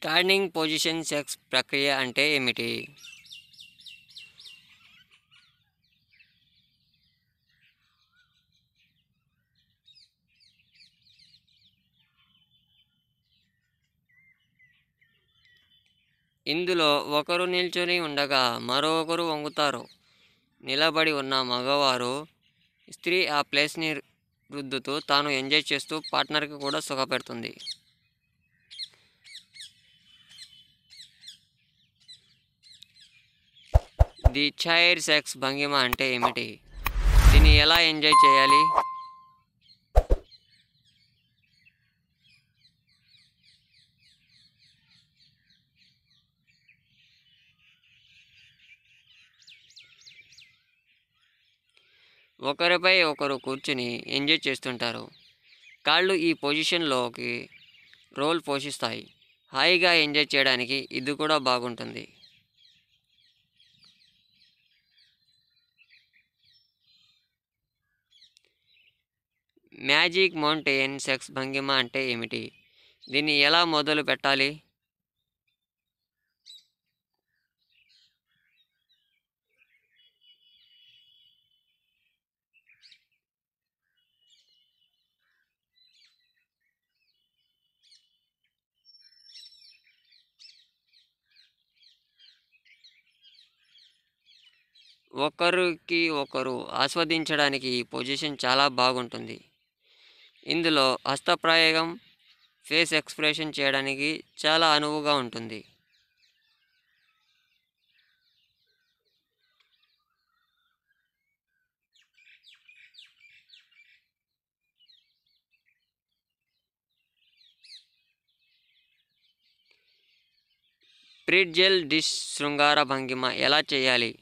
standing position sex ప్రక్రియ అంటే ఏమిటి ఇందులో ఒకరు నిల్చొని ఉండగా మరొకరు వంగుతారు నిలబడి ఉన్న మగవారు స్త్రీ ఆ ప్లేస్ని రుద్దుతూ తాను ఎంజాయ్ చేస్తూ పార్ట్నర్కి కూడా సుఖపెడుతుంది ది చైర్ సెక్స్ భంగిమ అంటే ఏమిటి దీన్ని ఎలా ఎంజాయ్ చేయాలి ఒకరిపై ఒకరు కూర్చుని ఎంజాయ్ చేస్తుంటారు కాళ్ళు ఈ పొజిషన్లోకి రోల్ పోషిస్తాయి హాయిగా ఎంజాయ్ చేయడానికి ఇది కూడా బాగుంటుంది మ్యాజిక్ మౌంటైన్ సెక్స్ భంగిమ అంటే ఏమిటి దీన్ని ఎలా మొదలు పెట్టాలి ఒకరికి ఒకరు ఆస్వాదించడానికి ఈ పొజిషన్ చాలా బాగుంటుంది ఇందులో హస్తప్రయోగం ఫేస్ ఎక్స్ప్రెషన్ చేయడానికి చాలా అనువుగా ఉంటుంది ప్రిడ్జెల్ డిష్ శృంగార భంగిమ ఎలా చేయాలి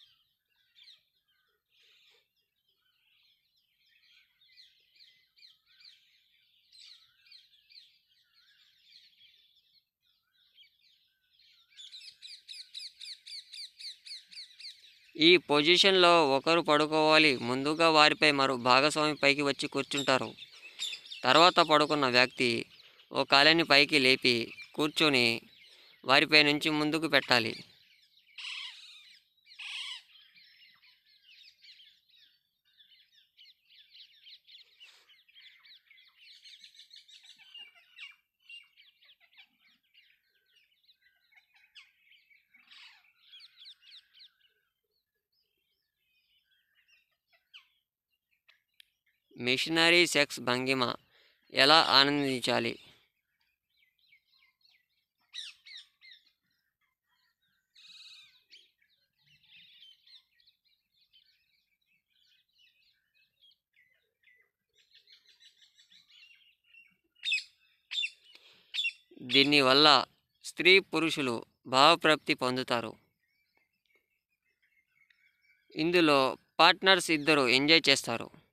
ఈ పొజిషన్లో ఒకరు పడుకోవాలి ముందుగా వారిపై మరో భాగస్వామి పైకి వచ్చి కూర్చుంటారు తర్వాత పడుకున్న వ్యక్తి ఓ కాలిని పైకి లేపి కూర్చొని వారిపై నుంచి ముందుకు పెట్టాలి మిషనరీ సెక్స్ భంగిమ ఎలా ఆనందించాలి దీనివల్ల స్త్రీ పురుషులు భావప్రాప్తి పొందుతారు ఇందులో పార్ట్నర్స్ ఇద్దరు ఎంజాయ్ చేస్తారు